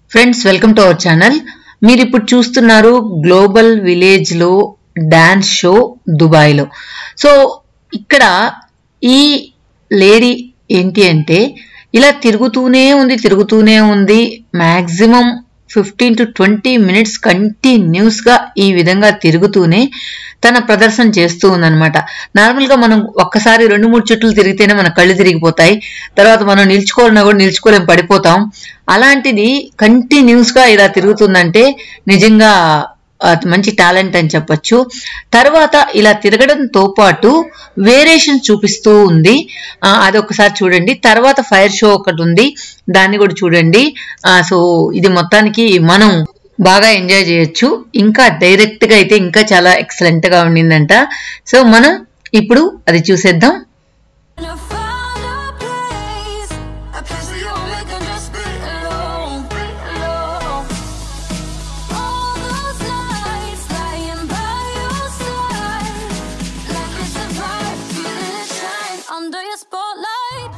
Friends welcome to our channel మీరు ఇప్పుడు చూస్తున్నారు గ్లోబల్ విలేజ్ లో డాన్స్ షో దుబాయ్ లో సో ఇక్కడ ఈ లేడీ ఏంటి అంటే ఇలా తిరుగుతూనే ఉంది తిరుగుతూనే ఉంది maximum fifteen to twenty minutes continuous గా ఈ విధంగా తిరుగుతూనే తన ప్రదర్శన చేస్తూ ఉందన్నమాట నార్మల్ గా మనం ఒక్కసారి రెండు మూడు చుట్లు తిరిగితేనే మన కళ్ళు తిరిగిపోతాయి తర్వాత మనం నిల్చుకోవాలన్నా కూడా నిల్చుకోలేం పడిపోతాం అలాంటిది కంటిన్యూస్ గా ఇలా తిరుగుతుందంటే నిజంగా అది మంచి టాలెంట్ అని చెప్పొచ్చు తర్వాత ఇలా తిరగడంతో పాటు వేరియేషన్ చూపిస్తూ ఉంది ఆ, అది ఒకసారి చూడండి తర్వాత ఫైర్ షో ఒకటి ఉంది దాన్ని కూడా చూడండి ఆ, సో ఇది మొత్తానికి మనం బాగా ఎంజాయ్ చేయొచ్చు ఇంకా డైరెక్ట్ గా అయితే ఇంకా చాలా ఎక్సలెంట్ గా ఉండిందంట సో మనం ఇప్పుడు అది చూసేద్దాం Gonna find a place, a place where you'll make them just be alone, be alone. All those nights lying by your side, like it's a vibe, feeling it shine under your spotlight.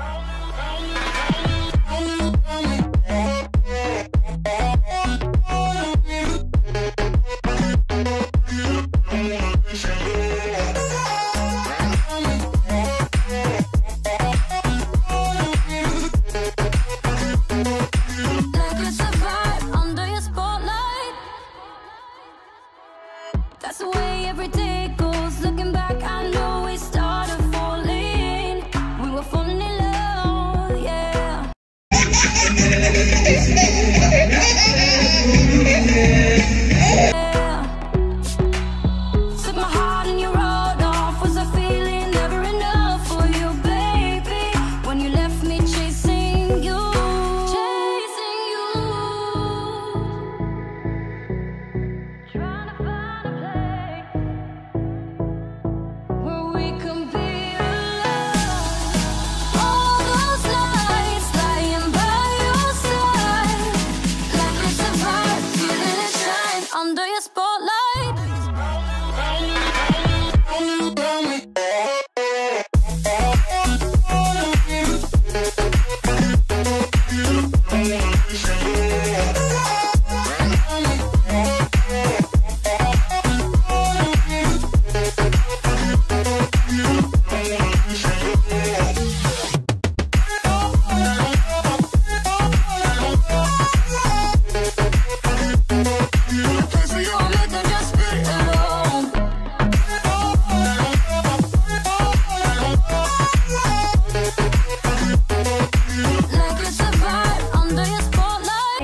Like it's a vibe under your spotlight. That's the way every day goes. Looking back, I know we started falling. We were falling in love, yeah. Yeah. Took my heart and you wrote off. Was a feeling never enough for you, baby? When you left me chasing you, chasing you. Trying to find a place where we can be alone. All those nights lying by your side, like it's a vibe, feeling it shine under your spotlight. A place where you'll make them just be alone. Like it's a vibe under your spotlight.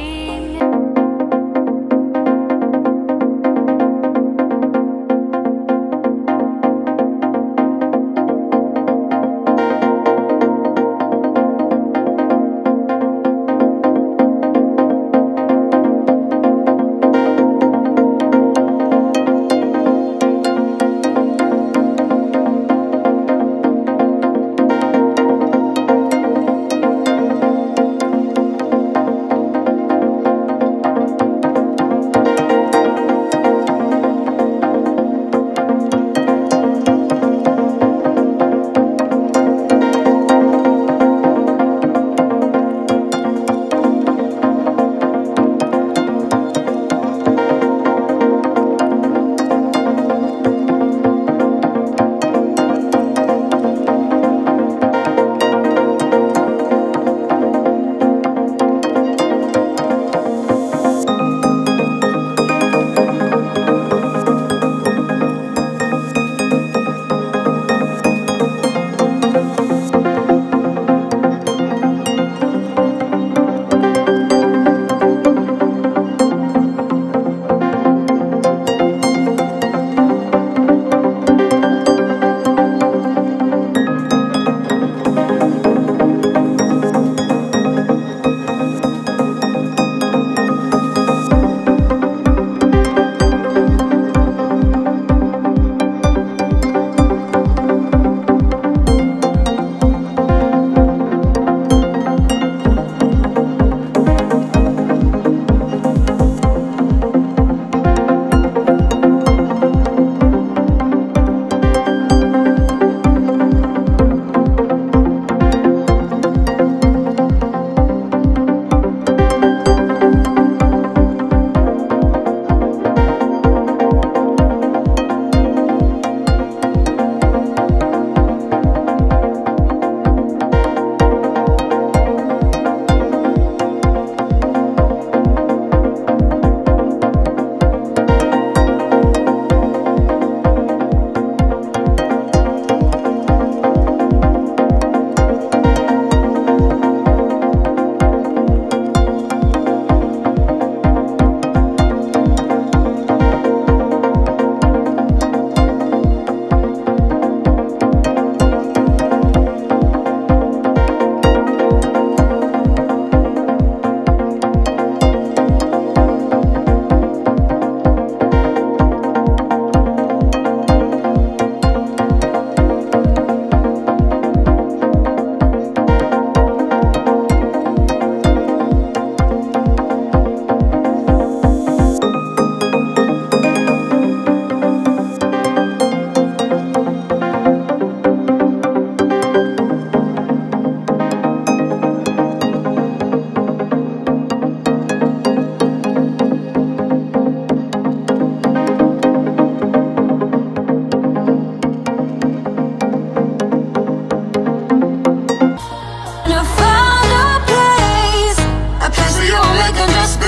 we can just be